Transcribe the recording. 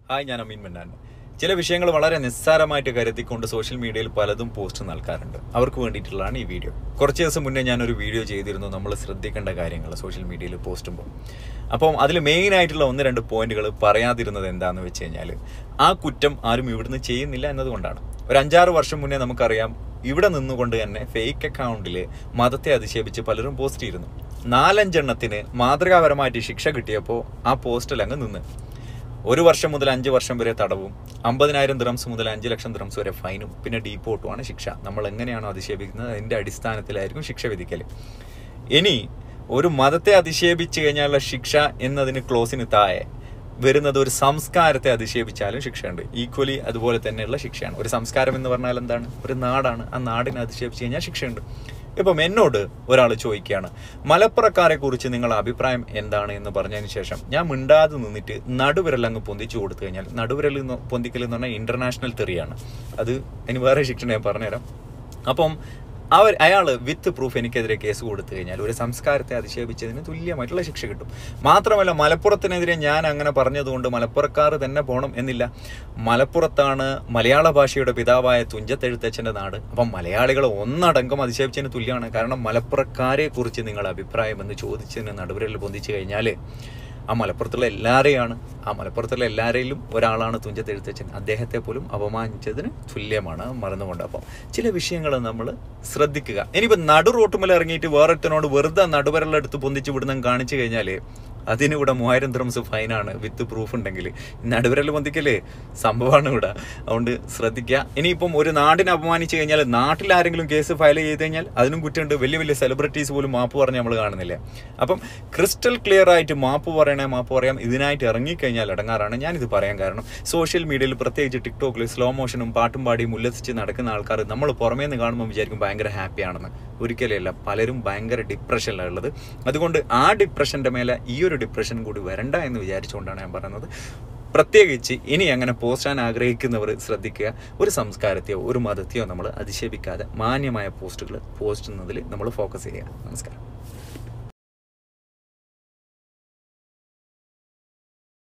hi ഞാൻ അമീൻ മന്നാൻ ചില വിഷയങ്ങൾ വളരെ നിസ്സാരമായിട്ട് കരുതിക്കൊണ്ട് സോഷ്യൽ മീഡിയയിൽ പലതും പോസ്റ്റ് നൽകാറുണ്ട് അവർക്ക് വേണ്ടിയിട്ടുള്ളതാണ് ഈ വീഡിയോ കുറച്ച് ദിവസം മുന്നേ ഞാനൊരു വീഡിയോ ചെയ്തിരുന്നു നമ്മൾ ശ്രദ്ധിക്കേണ്ട കാര്യങ്ങൾ സോഷ്യൽ മീഡിയയിൽ പോസ്റ്റുമ്പോൾ അപ്പം അതിൽ മെയിൻ ആയിട്ടുള്ള ഒന്ന് രണ്ട് പോയിന്റുകൾ പറയാതിരുന്നത് എന്താണെന്ന് വെച്ച് കഴിഞ്ഞാൽ ആ കുറ്റം ആരും ഇവിടുന്ന് ചെയ്യുന്നില്ല എന്നതുകൊണ്ടാണ് ഒരു അഞ്ചാറ് വർഷം മുന്നേ നമുക്കറിയാം ഇവിടെ നിന്നുകൊണ്ട് തന്നെ ഫേക്ക് അക്കൗണ്ടിൽ മതത്തെ അധിക്ഷേപിച്ച് പലരും പോസ്റ്റ് ചെയ്തിരുന്നു നാലഞ്ചെണ്ണത്തിന് മാതൃകാപരമായിട്ട് ശിക്ഷ കിട്ടിയപ്പോൾ ആ പോസ്റ്റിൽ അങ്ങ് നിന്ന് ഒരു വർഷം മുതൽ അഞ്ച് വർഷം വരെ തടവും അമ്പതിനായിരം ദ്രംസ് മുതൽ അഞ്ച് ലക്ഷം ദ്രംസ് വരെ ഫൈനും പിന്നെ ഡീപ്പോട്ടുമാണ് ശിക്ഷ നമ്മൾ എങ്ങനെയാണോ അധിക്ഷേപിക്കുന്നത് അതിന്റെ അടിസ്ഥാനത്തിലായിരിക്കും ശിക്ഷ വിധിക്കൽ ഇനി ഒരു മതത്തെ അധിക്ഷേപിച്ചു കഴിഞ്ഞാലുള്ള ശിക്ഷ എന്നതിന് ക്ലോസിന് താഴെ വരുന്നത് ഒരു സംസ്കാരത്തെ അധിക്ഷേപിച്ചാലും ശിക്ഷയുണ്ട് ഈക്വലി അതുപോലെ തന്നെയുള്ള ശിക്ഷയാണ് ഒരു സംസ്കാരം എന്ന് പറഞ്ഞാൽ എന്താണ് ഒരു നാടാണ് ആ നാടിനെ അധിക്ഷേപിച്ചു കഴിഞ്ഞാൽ ശിക്ഷയുണ്ട് ഇപ്പം എന്നോട് ഒരാൾ ചോദിക്കുകയാണ് മലപ്പുറക്കാരെ കുറിച്ച് നിങ്ങളുടെ അഭിപ്രായം എന്താണ് എന്ന് പറഞ്ഞതിന് ശേഷം ഞാൻ മിണ്ടാതെ നിന്നിട്ട് നടുവിരൽ അങ്ങ് പൊന്തിച്ചു കൊടുത്തു കഴിഞ്ഞാൽ നടുവിരൽ എന്ന് പൊന്തിക്കൽ എന്ന് പറഞ്ഞാൽ ഇന്റർനാഷണൽ തെറിയാണ് അത് ഇനി വേറെ ശിക്ഷ ഞാൻ പറഞ്ഞുതരാം അപ്പം അവർ അയാൾ വിത്ത് പ്രൂഫ് എനിക്കെതിരെ കേസ് കൊടുത്തു കഴിഞ്ഞാൽ ഒരു സംസ്കാരത്തെ അധിക്ഷേപിച്ചതിന് തുല്യമായിട്ടുള്ള ശിക്ഷ കിട്ടും മാത്രമല്ല മലപ്പുറത്തിനെതിരെ ഞാൻ അങ്ങനെ പറഞ്ഞതുകൊണ്ട് മലപ്പുറക്കാർ തന്നെ പോകണം എന്നില്ല മലപ്പുറത്താണ് മലയാള ഭാഷയുടെ പിതാവായ തുഞ്ചത്തെഴുത്തച്ഛൻ്റെ നാട് അപ്പം മലയാളികൾ ഒന്നടങ്കം അധിക്ഷേപിച്ചതിന് തുല്യമാണ് കാരണം മലപ്പുറക്കാരെ കുറിച്ച് നിങ്ങളുടെ അഭിപ്രായം എന്ന് ചോദിച്ചതിന് നടുവിരൽ പൊന്തിച്ചു കഴിഞ്ഞാൽ ആ മലപ്പുറത്തുള്ള എല്ലാവരെയാണ് ആ മലപ്പുറത്തുള്ള എല്ലാവരെയും ഒരാളാണ് തുഞ്ചത്തെഴുത്തച്ഛൻ അദ്ദേഹത്തെ പോലും അപമാനിച്ചതിന് തുല്യമാണ് മറന്നുകൊണ്ട് അപ്പം ചില വിഷയങ്ങൾ നമ്മൾ ശ്രദ്ധിക്കുക ഇനിയിപ്പോൾ നടു റോട്ടുമല ഇറങ്ങിയിട്ട് വേറൊരുത്തനോട് വെറുതെ നടുവരലെടുത്ത് പൊന്തിച്ച് വിടുന്ന കാണിച്ചു കഴിഞ്ഞാൽ അതിന് ഇവിടെ മൂവായിരം ദ്രംസ് ഫൈനാണ് വിത്ത് പ്രൂഫ് ഉണ്ടെങ്കിൽ നടുവരൽ പൊന്തിക്കല് സംഭവമാണ് ഇവിടെ അതുകൊണ്ട് ശ്രദ്ധിക്കുക ഇനിയിപ്പം ഒരു നാടിനെ അപമാനിച്ചു കഴിഞ്ഞാൽ നാട്ടിൽ ആരെങ്കിലും കേസ് ഫയൽ ചെയ്ത് കഴിഞ്ഞാൽ അതിനും കുറ്റമുണ്ട് വലിയ വലിയ സെലിബ്രിറ്റീസ് പോലും മാപ്പ് പറഞ്ഞ് നമ്മൾ കാണുന്നില്ല അപ്പം ക്രിസ്റ്റൽ ക്ലിയർ ആയിട്ട് മാപ്പ് പറയണേ മാപ്പ് പറയാം ഇതിനായിട്ട് ഇറങ്ങിക്കഴിഞ്ഞാൽ ഇടങ്ങാറാണ് ഞാനിത് പറയാൻ കാരണം സോഷ്യൽ മീഡിയയിൽ പ്രത്യേകിച്ച് ടിക്ടോക്കിൽ സ്ലോ മോഷനും പാട്ടും പാടിയും ഉല്ലസിച്ച് നടക്കുന്ന ആൾക്കാർ നമ്മൾ പുറമേ നിന്ന് കാണുമ്പോൾ വിചാരിക്കും ഭയങ്കര ഹാപ്പിയാണെന്ന് ഒരിക്കലല്ല പലരും ഭയങ്കര ഡിപ്രഷനിലാണ് ഉള്ളത് അതുകൊണ്ട് ആ ഡിപ്രഷൻ്റെ മേലെ ഈ ഒരു ഡിപ്രഷൻ കൂടി വരണ്ട എന്ന് വിചാരിച്ചുകൊണ്ടാണ് ഞാൻ പറയുന്നത് പ്രത്യേകിച്ച് ഇനി അങ്ങനെ പോസ്റ്റാൻ ആഗ്രഹിക്കുന്നവർ ശ്രദ്ധിക്കുക ഒരു സംസ്കാരത്തെയോ ഒരു മതത്തെയോ നമ്മൾ അധിക്ഷേപിക്കാതെ മാന്യമായ പോസ്റ്റുകൾ പോസ്റ്റ് ചെയ്യുന്നതിൽ നമ്മൾ ഫോക്കസ് ചെയ്യുക നമസ്കാരം